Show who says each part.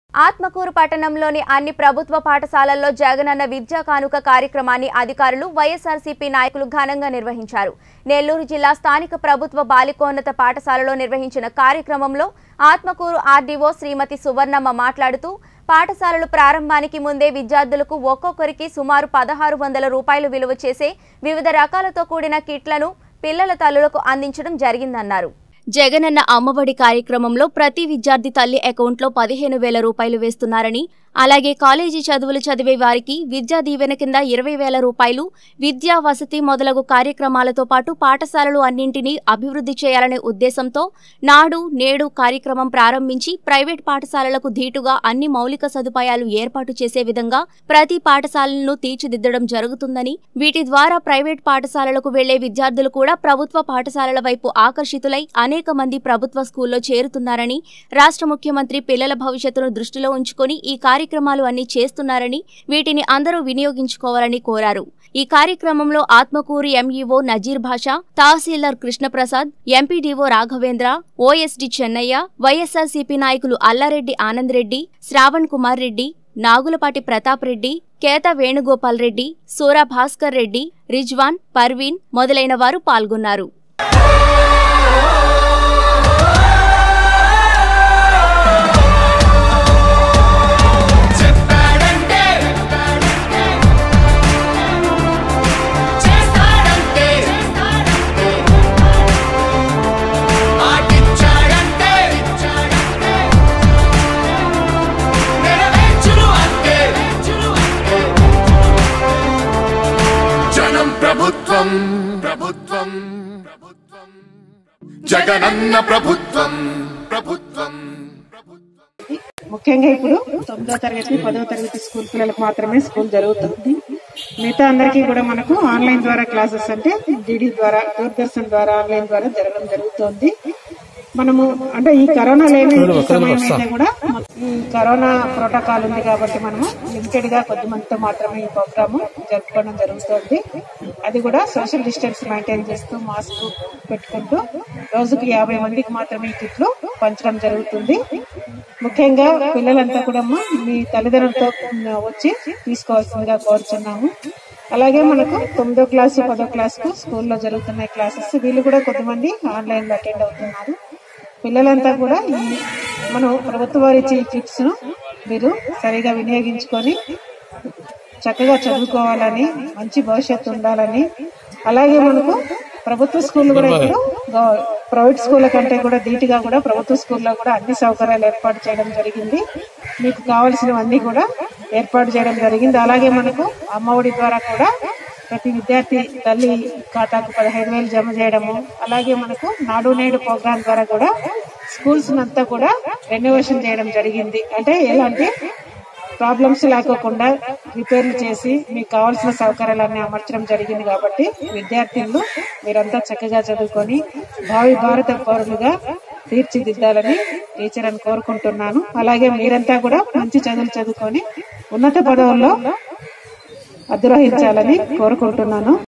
Speaker 1: ఆత్మకూరు పట్టణంలోని అన్ని ప్రభుత్వ పాఠశాలల్లో జగనన్న విద్యా కానుక కార్యక్రమాన్ని అధికారులు వైఎస్ఆర్సీపీ నాయకులు ఘనంగా నిర్వహించారు నెల్లూరు జిల్లా స్థానిక ప్రభుత్వ బాలికోన్నత పాఠశాలలో నిర్వహించిన కార్యక్రమంలో ఆత్మకూరు ఆర్డీఓ శ్రీమతి సువర్ణమ్మ మాట్లాడుతూ పాఠశాలలు ప్రారంభానికి ముందే విద్యార్థులకు ఒక్కొక్కరికి సుమారు పదహారు వందల రూపాయలు విలువ చేసే వివిధ రకాలతో కూడిన కిట్లను పిల్లల తల్లులకు అందించడం జరిగిందన్నారు జగనన్న అమ్మఒడి కార్యక్రమంలో ప్రతి విద్యార్థి తల్లి అకౌంట్లో పదిహేను వేల రూపాయలు వేస్తున్నారని అలాగే కాలేజీ చదువులు చదివే వారికి విద్యా దీవెన కింద ఇరవై వేల రూపాయలు విద్యా వసతి మొదలగు కార్యక్రమాలతో పాటు పాఠశాలలు అన్నింటినీ అభివృద్ధి చేయాలనే ఉద్దేశంతో నాడు నేడు కార్యక్రమం ప్రారంభించి ప్రైవేట్ పాఠశాలలకు ధీటుగా అన్ని మౌలిక సదుపాయాలు ఏర్పాటు చేసే విధంగా ప్రతి పాఠశాలలను తీర్చిదిద్దడం జరుగుతుందని వీటి ద్వారా ప్రైవేట్ పాఠశాలలకు వెళ్లే విద్యార్థులు కూడా ప్రభుత్వ పాఠశాలల వైపు ఆకర్షితులై అనేక మంది ప్రభుత్వ స్కూల్లో చేరుతున్నారని రాష్ట్ర ముఖ్యమంత్రి పిల్లల భవిష్యత్తును దృష్టిలో ఉంచుకొని ఈ కార్యక్రమాలు అన్ని చేస్తున్నారని వీటిని అందరూ వినియోగించుకోవాలని కోరారు ఈ కార్యక్రమంలో Atmakur MEO Nazeer Basha tahsildar Krishna Prasad MPDO Raghavendra OSD Chennaiah YSRCP నాయకులు అల్లారెడ్డి ఆనంద్ రెడ్డి శ్రావణ్ కుమార్ రెడ్డి నాగులపాటి ప్రతాప్ రెడ్డి కేత వేణుగోపాల్ రెడ్డి సూరా భాస్కర్ రెడ్డి రిజ్వాన్ పర్వీన్ మొదలైన వారు పాల్గొన్నారు
Speaker 2: చెప్పాడంటే చేస్తాడంటే మాటిచ్చాడంటే నెరవేర్చును అంతే జనం ప్రభుత్వం ప్రభుత్వం ప్రభుత్వం జగనన్న ప్రభుత్వం ప్రభుత్వం
Speaker 3: ముఖ్యంగా ఇప్పుడు తొమ్మిదో తరగతి పదో తరగతి స్కూల్ పిల్లలకు మాత్రమే స్కూల్ జరుగుతుంది మిగతా అందరికీ కూడా మనకు ఆన్లైన్ ద్వారా క్లాసెస్ అంటే డిడి ద్వారా దూరదర్శన్ ద్వారా ఆన్లైన్ ద్వారా జరగడం జరుగుతుంది మనము అంటే ఈ కరోనా లేని సమయం అయితే కూడా ఈ కరోనా ప్రోటోకాల్ ఉంది కాబట్టి మనము లిమిటెడ్ గా కొద్ది మందితో మాత్రమే ఈ ప్రోగ్రామ్ జరుపుకోవడం జరుగుతుంది అది కూడా సోషల్ డిస్టెన్స్ మెయింటైన్ చేస్తూ మాస్క్ పెట్టుకుంటూ రోజుకి యాభై మందికి మాత్రమే ఈ కిట్లు పంచడం జరుగుతుంది ముఖ్యంగా పిల్లలంతా కూడా మీ తల్లిదండ్రులతో వచ్చి తీసుకోవాల్సిందిగా కోరుచున్నాము అలాగే మనకు తొమ్మిదో క్లాసు పదో క్లాస్ కు స్కూల్లో జరుగుతున్న క్లాసెస్ వీళ్ళు కూడా కొంతమంది ఆన్లైన్ లో అటెండ్ అవుతున్నారు పిల్లలంతా కూడా ఈ మనం ప్రభుత్వ వారు ఇచ్చే కిట్స్ ను మీరు సరిగా వినియోగించుకొని చక్కగా చదువుకోవాలని మంచి భవిష్యత్తు ఉండాలని అలాగే మనకు ప్రభుత్వ స్కూల్ కూడా ఇప్పుడు గవ- ప్రైవేట్ స్కూల్ కంటే కూడా ధీటుగా కూడా ప్రభుత్వ స్కూల్లో కూడా అన్ని సౌకర్యాలు ఏర్పాటు చేయడం జరిగింది మీకు కావాల్సినవన్నీ కూడా ఏర్పాటు చేయడం జరిగింది అలాగే మనకు అమ్మఒడి ద్వారా కూడా ప్రతి విద్యార్థి తల్లి ఖాతాకు పదహైదు వేలు జమ చేయడము అలాగే మనకు నాడు నేడు ప్రోగ్రాం ద్వారా కూడా స్కూల్స్ అంతా కూడా రెనోవేషన్ చేయడం జరిగింది అంటే ఎలాంటి ప్రాబ్లమ్స్ లేకోకుండా రిపేర్లు చేసి మీకు కావాల్సిన సౌకర్యాలన్నీ అమర్చడం జరిగింది కాబట్టి విద్యార్థులు మీరంతా చక్కగా చదువుకొని భావి భారత పౌరులుగా తీర్చిదిద్దాలని టీచర్ అని కోరుకుంటున్నాను అలాగే మీరంతా కూడా మంచి చదువులు చదువుకొని ఉన్నత పదవుల్లో అధిరోహించాలని కోరుకుంటున్నాను